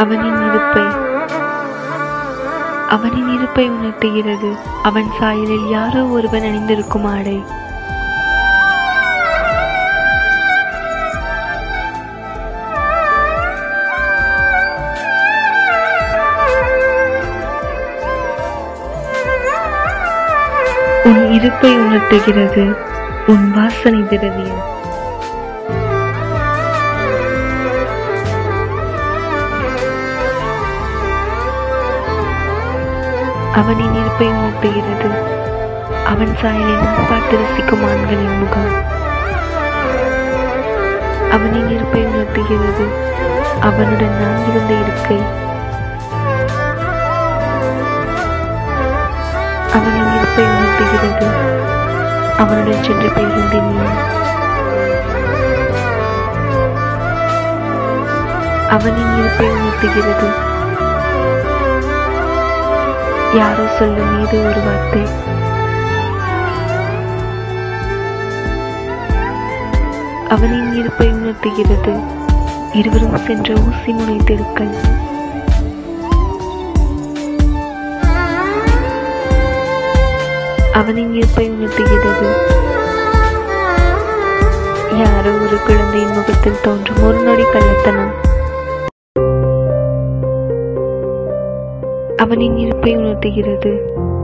அவனின் இருப்பை அவனின் இருப்பை உணர்த்துகிறது அவன் சாயலில் யாரோ ஒருவன் அணிந்திருக்கும் ஆடை உன் இருப்பை உணர்த்துகிறது உன் வாசனை திரவியம் அவனின் இருப்பை உணர்த்துகிறது அவன் சாயலை நான் பார்த்து ரசிக்கும் ஆண்களின் முகம் அவனின் இருப்பை உணர்த்துகிறது அவனுடன் நான் இருந்த இருக்கை அவனின் இருப்பை உணர்த்துகிறது அவனுடன் சென்று பேருந்தின் நீ அவனின் இருப்பை உணர்த்துகிறது யாரோ சொல்லும் ஏதோ ஒரு வார்த்தை அவனின் இருப்பை உணர்த்துகிறது இருவரும் சென்ற ஊசி முனை தெருக்கள் அவனின் இருப்பை உணர்த்துகிறது யாரோ ஒரு குழந்தையின் முகத்தில் தோன்றும் ஒரு நொடி கள்ளத்தனம் அவனின் இருப்பை உணர்த்துகிறது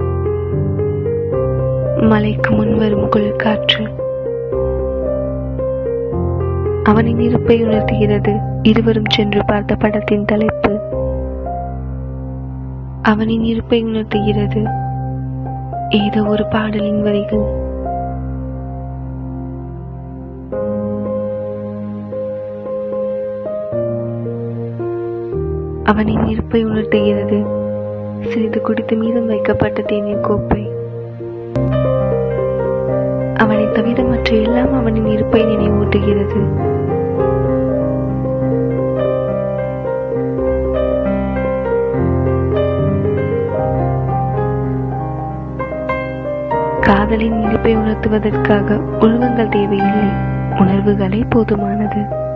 மலைக்கு முன் வரும் குளிர் காற்று அவனின் இருப்பை உணர்த்துகிறது இருவரும் சென்று பார்த்த படத்தின் தலைப்பு அவனின் இருப்பை உணர்த்துகிறது ஏதோ ஒரு பாடலின் வரிகள் அவனின் இருப்பை உணர்த்துகிறது சிறிது குடித்து மீதம் வைக்கப்பட்ட தேநீர் கோப்பை அவனை தவிர மற்ற எல்லாம் அவனின் இருப்பை நினைவூட்டுகிறது காதலின் இருப்பை உணர்த்துவதற்காக உருவங்கள் தேவையில்லை உணர்வுகளே போதுமானது